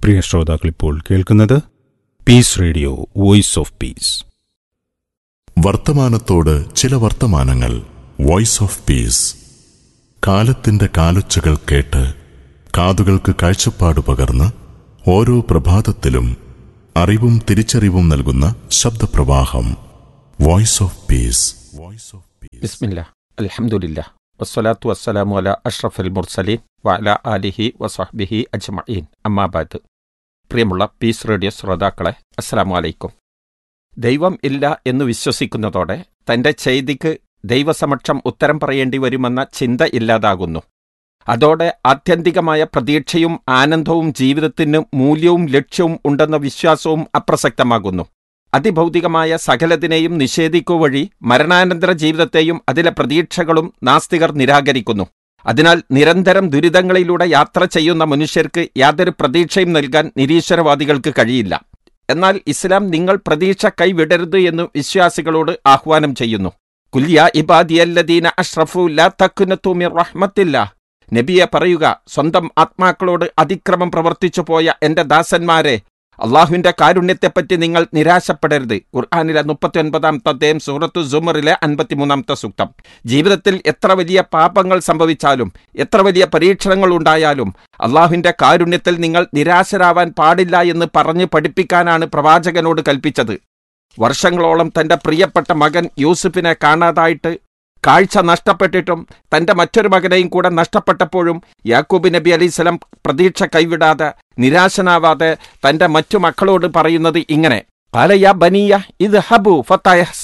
പ്രിയ ശ്രോതാക്കൾ ഇപ്പോൾ കേൾക്കുന്നത് peace radio voice of peace വർത്തമാനത്തോട് ചില വർത്തമാനങ്ങൾ വോയിസ് ഓഫ് പീസ് കാലത്തിന്റെ കാലൊച്ചകൾ കേട്ട് കാതുകൾക്ക് കാഴ്ചപ്പാട് പകർന്ന് ഓരോ പ്രഭാതത്തിലും അറിവും തിരിച്ചറിവും നൽകുന്ന ശബ്ദപ്രവാഹം voice of peace voice of peace ബിസ്മില്ല അൽഹംദുലില്ല വസ്സലാത്തു വസ്സലാമു അല അഷ്റഫുൽ മുർസലീൻ വഅല ആലിഹി വസഹ്ബിഹി അജ്മഈൻ അമ്മാബാദ് പ്രിയമുള്ള പീസ് റേഡിയോ ശ്രോതാക്കളെ അസ്സലാമു അലൈക്കും ദൈവം ഇല്ല എന്ന് വിശ്വസിക്കുന്നതോടെ തന്റെ ചെയ്തിക്ക് ദൈവസമക്ഷം ഉത്തരം പറയേണ്ടി വരുമെന്ന ചിന്ത ഇല്ലാതാകുന്നു അതോടെ ആത്യന്തികമായ പ്രതീക്ഷയും ആനന്ദവും ജീവിതത്തിന് മൂല്യവും ലക്ഷ്യവും ഉണ്ടെന്ന വിശ്വാസവും അപ്രസക്തമാകുന്നു അതിഭൗതികമായ സകലതിനെയും നിഷേധിക്കു വഴി മരണാനന്തര ജീവിതത്തെയും അതിലെ പ്രതീക്ഷകളും നാസ്തികർ നിരാകരിക്കുന്നു അതിനാൽ നിരന്തരം ദുരിതങ്ങളിലൂടെ യാത്ര ചെയ്യുന്ന മനുഷ്യർക്ക് യാതൊരു പ്രതീക്ഷയും നൽകാൻ നിരീശ്വരവാദികൾക്ക് കഴിയില്ല എന്നാൽ ഇസ്ലാം നിങ്ങൾ പ്രതീക്ഷ കൈവിടരുത് എന്ന് വിശ്വാസികളോട് ആഹ്വാനം ചെയ്യുന്നു കുല്യ ഇബാദിയല്ലദീന അഷ്റഫു ലാ തക്കുനത്തു മിർ റഹ്മത്തില്ല നബിയെ പറയുക സ്വന്തം ആത്മാക്കളോട് അതിക്രമം പ്രവർത്തിച്ചു പോയ എന്റെ ദാസന്മാരെ അള്ളാഹുവിന്റെ കാരുണ്യത്തെപ്പറ്റി നിങ്ങൾ നിരാശപ്പെടരുത് ഖുർആാനിലെ മുപ്പത്തി ഒൻപതാമത്തെ അധ്യായം സൂറത്തു സുമറിലെ അൻപത്തിമൂന്നാമത്തെ സൂക്തം ജീവിതത്തിൽ എത്ര വലിയ പാപങ്ങൾ സംഭവിച്ചാലും എത്ര വലിയ പരീക്ഷണങ്ങൾ ഉണ്ടായാലും അള്ളാഹുവിന്റെ കാരുണ്യത്തിൽ നിങ്ങൾ നിരാശരാവാൻ പാടില്ല എന്ന് പറഞ്ഞ് പഠിപ്പിക്കാനാണ് പ്രവാചകനോട് കൽപ്പിച്ചത് വർഷങ്ങളോളം തന്റെ പ്രിയപ്പെട്ട മകൻ യൂസുഫിനെ കാണാതായിട്ട് കാഴ്ച നഷ്ടപ്പെട്ടിട്ടും തന്റെ മറ്റൊരു മകനെയും കൂടെ നഷ്ടപ്പെട്ടപ്പോഴും യാക്കൂബ് നബി അലൈഹിസ്സലാം പ്രതീക്ഷ കൈവിടാതെ നിരാശനാവാതെ തന്റെ മറ്റു മക്കളോട് പറയുന്നത് ഇങ്ങനെ കാലയ ബനിയ ഇത് ഹബു ഫത്തയഹസ്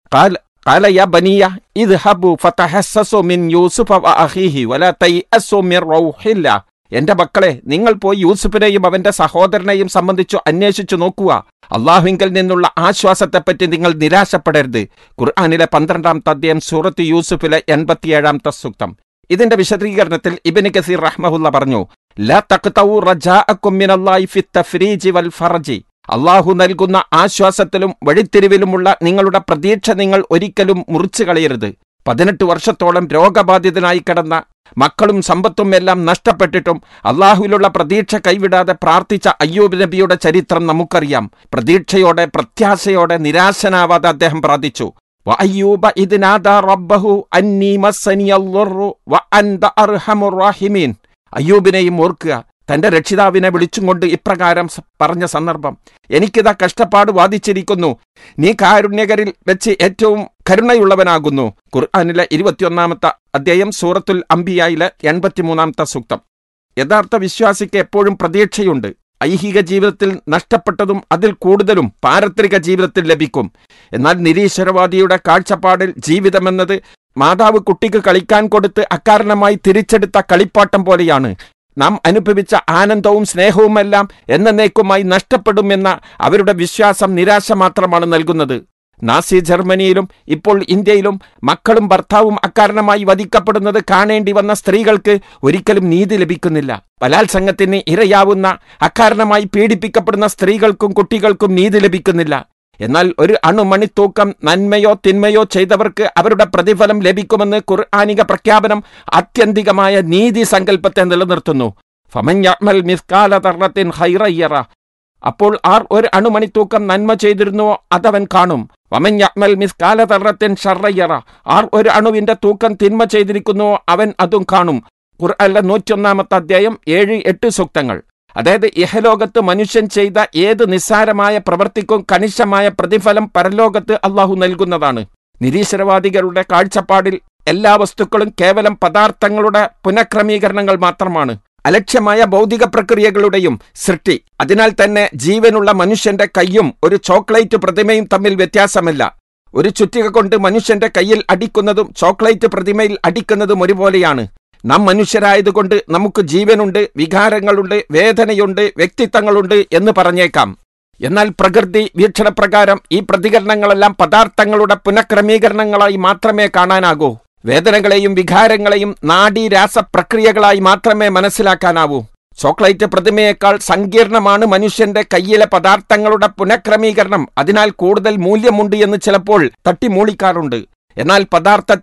കാലയ ബനിയ ഇത് ഹബു ഫത്തഹസ്സസു മിൻ യൂസുഫ വ അഖീഹി വല തൈഅസു മിർ റൗഹില്ല എന്റെ മക്കളെ നിങ്ങൾ പോയി യൂസുഫിനെയും അവന്റെ സഹോദരനെയും സംബന്ധിച്ചു അന്വേഷിച്ചു നോക്കുക അള്ളാഹുവിങ്കിൽ നിന്നുള്ള ആശ്വാസത്തെപ്പറ്റി നിങ്ങൾ നിരാശപ്പെടരുത് ഖുർആാനിലെ പന്ത്രണ്ടാമത്തെ അധ്യായം സൂറത്ത് യൂസുഫിലെ എൺപത്തിയേഴാമത്തെ സൂക്തം ഇതിന്റെ വിശദീകരണത്തിൽ ഇബിന് കസീർ റഹ്മഹുല്ല പറഞ്ഞു ലാ തഖ്തഉ റജാഅക്കും മിനല്ലാഹി ഫി തഫ്രീജി വൽ ഫർജി അള്ളാഹു നൽകുന്ന ആശ്വാസത്തിലും വഴിത്തിരിവിലുമുള്ള നിങ്ങളുടെ പ്രതീക്ഷ നിങ്ങൾ ഒരിക്കലും മുറിച്ചു കളയരുത് പതിനെട്ട് വർഷത്തോളം രോഗബാധിതനായി കിടന്ന മക്കളും സമ്പത്തും എല്ലാം നഷ്ടപ്പെട്ടിട്ടും അള്ളാഹുവിലുള്ള പ്രതീക്ഷ കൈവിടാതെ പ്രാർത്ഥിച്ച അയ്യൂബ് നബിയുടെ ചരിത്രം നമുക്കറിയാം പ്രതീക്ഷയോടെ പ്രത്യാശയോടെ നിരാശനാവാതെ അദ്ദേഹം പ്രാർത്ഥിച്ചു വഅയ്യൂബ ഇദ് നാദാ റബ്ബഹു അന്നീ മസ്സനിയൽ ളുർറു വഅൻത അർഹമുർ റാഹിമീൻ അയ്യൂബിനെയും ഓർക്കുക തന്റെ രക്ഷിതാവിനെ വിളിച്ചും കൊണ്ട് ഇപ്രകാരം സ- പറഞ്ഞ സന്ദർഭം എനിക്കിതാ കഷ്ടപ്പാട് വാദിച്ചിരിക്കുന്നു നീ കാരുണ്യകരിൽ വെച്ച് ഏറ്റവും കരുണയുള്ളവനാകുന്നു ഖുർആാനിലെ ഇരുപത്തിയൊന്നാമത്തെ അധ്യായം സൂറത്തുൽ അംബിയായിലെ എൺപത്തിമൂന്നാമത്തെ സൂക്തം യഥാർത്ഥ വിശ്വാസിക്ക് എപ്പോഴും പ്രതീക്ഷയുണ്ട് ഐഹിക ജീവിതത്തിൽ നഷ്ടപ്പെട്ടതും അതിൽ കൂടുതലും പാരത്രിക ജീവിതത്തിൽ ലഭിക്കും എന്നാൽ നിരീശ്വരവാദിയുടെ കാഴ്ചപ്പാടിൽ ജീവിതമെന്നത് മാതാവ് കുട്ടിക്ക് കളിക്കാൻ കൊടുത്ത് അക്കാരണമായി തിരിച്ചെടുത്ത കളിപ്പാട്ടം പോലെയാണ് നാം അനുഭവിച്ച ആനന്ദവും സ്നേഹവുമെല്ലാം എന്നേക്കുമായി നഷ്ടപ്പെടുമെന്ന അവരുടെ വിശ്വാസം നിരാശ മാത്രമാണ് നൽകുന്നത് നാസി ജർമ്മനിയിലും ഇപ്പോൾ ഇന്ത്യയിലും മക്കളും ഭർത്താവും അക്കാരണമായി വധിക്കപ്പെടുന്നത് കാണേണ്ടി വന്ന സ്ത്രീകൾക്ക് ഒരിക്കലും നീതി ലഭിക്കുന്നില്ല ബലാത്സംഗത്തിന് ഇരയാവുന്ന അക്കാരണമായി പീഡിപ്പിക്കപ്പെടുന്ന സ്ത്രീകൾക്കും കുട്ടികൾക്കും നീതി ലഭിക്കുന്നില്ല എന്നാൽ ഒരു അണുമണിത്തൂക്കം നന്മയോ തിന്മയോ ചെയ്തവർക്ക് അവരുടെ പ്രതിഫലം ലഭിക്കുമെന്ന് ഖുർആാനിക പ്രഖ്യാപനം ആത്യന്തികമായ നീതി സങ്കല്പത്തെ നിലനിർത്തുന്നു ഫമൻ യഅ്മൽ മിസ്കാല ദർറത്തിൻ ഖൈറയ്യറ അപ്പോൾ ആർ ഒരു അണുമണിത്തൂക്കം നന്മ ചെയ്തിരുന്നുവോ അതവൻ കാണും വമൻ യഅ്മൽ മിസ്കാല ദർറത്തിൻ ഷർറയ്യറ ആർ ഒരു അണുവിന്റെ തൂക്കം തിന്മ ചെയ്തിരിക്കുന്നുവോ അവൻ അതും കാണും ഖുർആനിലെ നൂറ്റൊന്നാമത്തെ അധ്യായം ഏഴ് എട്ട് സൂക്തങ്ങൾ അതായത് ഇഹലോകത്ത് മനുഷ്യൻ ചെയ്ത ഏത് നിസ്സാരമായ പ്രവൃത്തിക്കും കണിശമായ പ്രതിഫലം പരലോകത്ത് അള്ളാഹു നൽകുന്നതാണ് നിരീശ്വരവാദികളുടെ കാഴ്ചപ്പാടിൽ എല്ലാ വസ്തുക്കളും കേവലം പദാർത്ഥങ്ങളുടെ പുനഃക്രമീകരണങ്ങൾ മാത്രമാണ് അലക്ഷ്യമായ ഭൗതിക പ്രക്രിയകളുടെയും സൃഷ്ടി അതിനാൽ തന്നെ ജീവനുള്ള മനുഷ്യന്റെ കൈയും ഒരു ചോക്ലേറ്റ് പ്രതിമയും തമ്മിൽ വ്യത്യാസമില്ല ഒരു ചുറ്റിക കൊണ്ട് മനുഷ്യന്റെ കയ്യിൽ അടിക്കുന്നതും ചോക്ലേറ്റ് പ്രതിമയിൽ അടിക്കുന്നതും ഒരുപോലെയാണ് നാം മനുഷ്യരായതുകൊണ്ട് നമുക്ക് ജീവനുണ്ട് വികാരങ്ങളുണ്ട് വേദനയുണ്ട് വ്യക്തിത്വങ്ങളുണ്ട് എന്ന് പറഞ്ഞേക്കാം എന്നാൽ പ്രകൃതി വീക്ഷണപ്രകാരം ഈ പ്രതികരണങ്ങളെല്ലാം പദാർത്ഥങ്ങളുടെ പുനഃക്രമീകരണങ്ങളായി മാത്രമേ കാണാനാകൂ വേദനകളെയും വികാരങ്ങളെയും നാഡീരാസ പ്രക്രിയകളായി മാത്രമേ മനസ്സിലാക്കാനാവൂ ചോക്ലേറ്റ് പ്രതിമയേക്കാൾ സങ്കീർണമാണ് മനുഷ്യന്റെ കയ്യിലെ പദാർത്ഥങ്ങളുടെ പുനഃക്രമീകരണം അതിനാൽ കൂടുതൽ മൂല്യമുണ്ട് എന്ന് ചിലപ്പോൾ തട്ടിമൂളിക്കാറുണ്ട് എന്നാൽ പദാർത്ഥത്തിലെ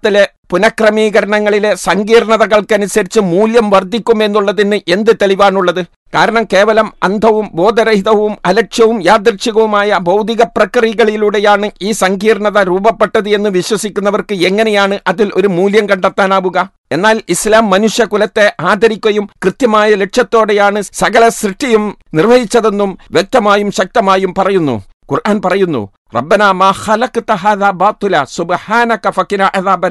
പുനഃക്രമീകരണങ്ങളിലെ സങ്കീർണതകൾക്കനുസരിച്ച് മൂല്യം വർദ്ധിക്കുമെന്നുള്ളതിന് എന്ത് തെളിവാണുള്ളത് കാരണം കേവലം അന്ധവും ബോധരഹിതവും അലക്ഷ്യവും യാദൃച്ഛികവുമായ ഭൗതിക പ്രക്രിയകളിലൂടെയാണ് ഈ സങ്കീർണത രൂപപ്പെട്ടത് എന്ന് വിശ്വസിക്കുന്നവർക്ക് എങ്ങനെയാണ് അതിൽ ഒരു മൂല്യം കണ്ടെത്താനാവുക എന്നാൽ ഇസ്ലാം മനുഷ്യകുലത്തെ ആദരിക്കുകയും കൃത്യമായ ലക്ഷ്യത്തോടെയാണ് സകല സൃഷ്ടിയും നിർവഹിച്ചതെന്നും വ്യക്തമായും ശക്തമായും പറയുന്നു ഖുർആൻ പറയുന്നു റബ്ബന മാ ഖലഖ്ത ഹാദാ ബാത്തുല സുബ്ഹാനക ഫഖിന അദാബൻ